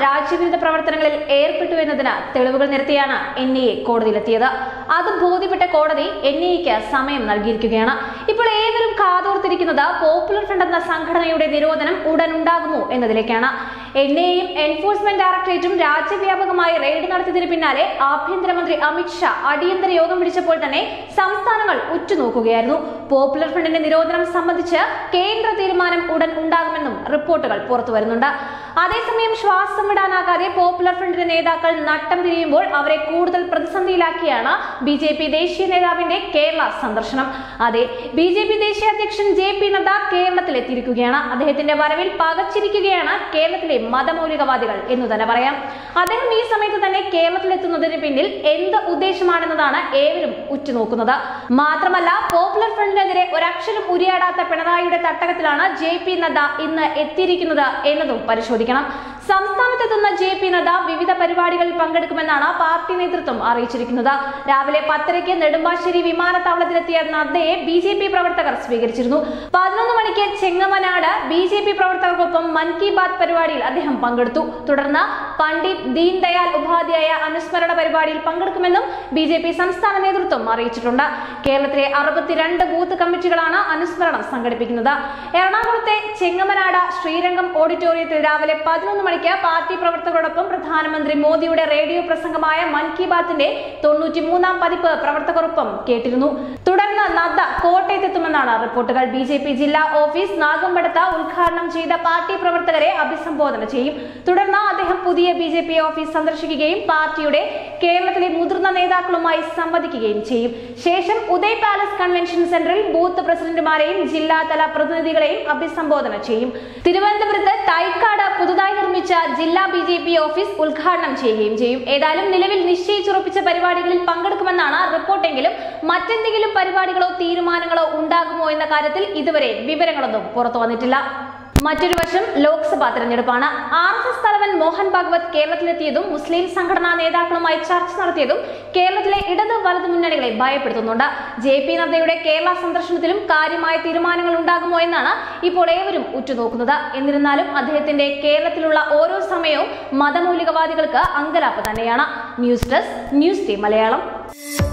രാജ്യവിരുദ്ധ പ്രവർത്തനങ്ങളിൽ ഏർപ്പെട്ടു എന്നതിന് തെളിവുകൾ നിരത്തിയാണ് എൻ ഐ എ കോടതിയിലെത്തിയത് അത് ബോധ്യപ്പെട്ട കോടതി എൻ ഐ എക്ക് സമയം നൽകിയിരിക്കുകയാണ് ഇപ്പോൾ ഏവരും കാതോർത്തിരിക്കുന്നത് പോപ്പുലർ ഫ്രണ്ട് എന്ന സംഘടനയുടെ നിരോധനം ഉടൻ ഉണ്ടാകുമോ എന്നതിലേക്കാണ് എൻ ഐയും എൻഫോഴ്സ്മെന്റ് ഡയറക്ടറേറ്റും രാജ്യവ്യാപകമായി റെയ്ഡ് നടത്തിയതിന് പിന്നാലെ ആഭ്യന്തരമന്ത്രി അമിത്ഷാ അടിയന്തര യോഗം വിളിച്ചപ്പോൾ തന്നെ സംസ്ഥാനങ്ങൾ ഉറ്റുനോക്കുകയായിരുന്നു പോപ്പുലർ ഫ്രണ്ടിന്റെ നിരോധനം സംബന്ധിച്ച് കേന്ദ്ര തീരുമാനം ഉടൻ ഉണ്ടാകുമെന്നും റിപ്പോർട്ടുകൾ പുറത്തു വരുന്നുണ്ട് അതേസമയം ശ്വാസം വിടാനാകാതെ പോപ്പുലർ ഫ്രണ്ടിന്റെ നേതാക്കൾ നട്ടം തിരിയുമ്പോൾ അവരെ കൂടുതൽ പ്രതിസന്ധിയിലാക്കിയാണ് ബി ജെ പി ദേശീയ നേതാവിന്റെ കേരള സന്ദർശനം അതെ ബി ജെ പി ദേശീയ അധ്യക്ഷൻ ജെ പി നദ്ദ കേരളത്തിൽ എത്തിയിരിക്കുകയാണ് അദ്ദേഹത്തിന്റെ വരവിൽ പകച്ചിരിക്കുകയാണ് കേരളത്തിലെ മതമൗലികവാദികൾ എന്ന് തന്നെ പറയാം അദ്ദേഹം ഈ സമയത്ത് തന്നെ കേരളത്തിൽ എത്തുന്നതിന് പിന്നിൽ എന്ത് ഉദ്ദേശമാണെന്നതാണ് ഏവരും ഉറ്റുനോക്കുന്നത് മാത്രമല്ല പോപ്പുലർ ഫ്രണ്ടിനെതിരെ ഒരക്ഷരം ഉരിയാടാത്ത പിണറായിയുടെ തട്ടകത്തിലാണ് ജെ പി നദ്ദ ഇന്ന് എത്തിയിരിക്കുന്നത് എന്നതും പരിശോധിക്കണം സംസ്ഥാനത്തെത്തുന്ന ജെ പി നദ്ദ വിവിധ പരിപാടികളിൽ പങ്കെടുക്കുമെന്നാണ് പാർട്ടി നേതൃത്വം അറിയിച്ചിരിക്കുന്നത് രാവിലെ പത്തരയ്ക്ക് നെടുമ്പാശ്ശേരി വിമാനത്താവളത്തിലെത്തിയ നദ്ദയെ ബി ജെ പി പ്രവർത്തകർ സ്വീകരിച്ചിരുന്നു പതിനൊന്ന് മണിക്ക് ചെങ്ങമനാട് ബി ജെ പി പ്രവർത്തകർക്കൊപ്പം മൻ കി ബാത് പരിപാടിയിൽ അദ്ദേഹം പങ്കെടുത്തു തുടർന്ന് പണ്ഡിറ്റ് ദീൻ ദയാൽ ഉപാധ്യായ അനുസ്മരണ പരിപാടിയിൽ പങ്കെടുക്കുമെന്നും ബി ജെ പി സംസ്ഥാന നേതൃത്വം അറിയിച്ചിട്ടുണ്ട് കേരളത്തിലെ അറുപത്തിരണ്ട് ബൂത്ത് കമ്മിറ്റികളാണ് അനുസ്മരണം സംഘടിപ്പിക്കുന്നത് എറണാകുളത്തെ ചെങ്ങമനാട് ശ്രീരംഗം ഓഡിറ്റോറിയത്തിൽ രാവിലെ പതിനൊന്ന് മണിക്ക് പാർട്ടി പ്രവർത്തകരോടൊപ്പം പ്രധാനമന്ത്രി മോദിയുടെ റേഡിയോ പ്രസംഗമായ മൻ കി ബാത്തിന്റെ തൊണ്ണൂറ്റി മൂന്നാം പതിപ്പ് പ്രവർത്തകർക്കൊപ്പം കേട്ടിരുന്നു തുടർന്ന് നദ്ദ കോട്ടയത്തെത്തുമെന്നാണ് റിപ്പോർട്ടുകൾ ബി ജെ പി ജില്ലാ ഓഫീസ് നാഗമ്പടത്ത് ഉദ്ഘാടനം ചെയ്ത പാർട്ടി പ്രവർത്തകരെ അഭിസംബോധന ചെയ്യും തുടർന്ന് അദ്ദേഹം പുതിയ ബി ജെ പി ഓഫീസ് സന്ദർശിക്കുകയും പാർട്ടിയുടെ കേരളത്തിലെ മുതിർന്ന നേതാക്കളുമായി സംവദിക്കുകയും ചെയ്യും ശേഷം ഉദയ് പാലസ് കൺവെൻഷൻ സെന്ററിൽ ബൂത്ത് പ്രസിഡന്റുമാരെയും ജില്ലാതല പ്രതിനിധികളെയും അഭിസംബോധന ചെയ്യും തിരുവനന്തപുരത്ത് തൈക്കാട് പുതുതായി നിർമ്മിച്ച ജില്ലാ ബി ജെ പി ഓഫീസ് ഉദ്ഘാടനം ചെയ്യുകയും ചെയ്യും ഏതായാലും നിലവിൽ നിശ്ചയിച്ചുറപ്പിച്ച പരിപാടികളിൽ പങ്കെടുക്കുമെന്നാണ് റിപ്പോർട്ടെങ്കിലും മറ്റെന്തെങ്കിലും പരിപാടികളോ തീരുമാനങ്ങളോ ഉണ്ടാകുമോ എന്ന കാര്യത്തിൽ ഇതുവരെ വിവരങ്ങളൊന്നും പുറത്തു വന്നിട്ടില്ല മറ്റൊരു വശം ലോക്സഭാ തെരഞ്ഞെടുപ്പാണ് ആർ എസ് എസ് തലവൻ മോഹൻ ഭാഗവത് കേരളത്തിലെത്തിയതും മുസ്ലിം സംഘടനാ നേതാക്കളുമായി ചർച്ച നടത്തിയതും കേരളത്തിലെ ഇടത് വലത് മുന്നണികളെ ഭയപ്പെടുത്തുന്നുണ്ട് ജെ പി നദ്ദയുടെ കേരള സന്ദർശനത്തിലും കാര്യമായ തീരുമാനങ്ങൾ ഉണ്ടാകുമോ എന്നാണ് ഇപ്പോൾ ഏവരും ഉറ്റുനോക്കുന്നത് എന്നിരുന്നാലും അദ്ദേഹത്തിന്റെ കേരളത്തിലുള്ള ഓരോ സമയവും മതമൗലികവാദികൾക്ക് അങ്കലാപ്പ് തന്നെയാണ് news desk news team Malayalam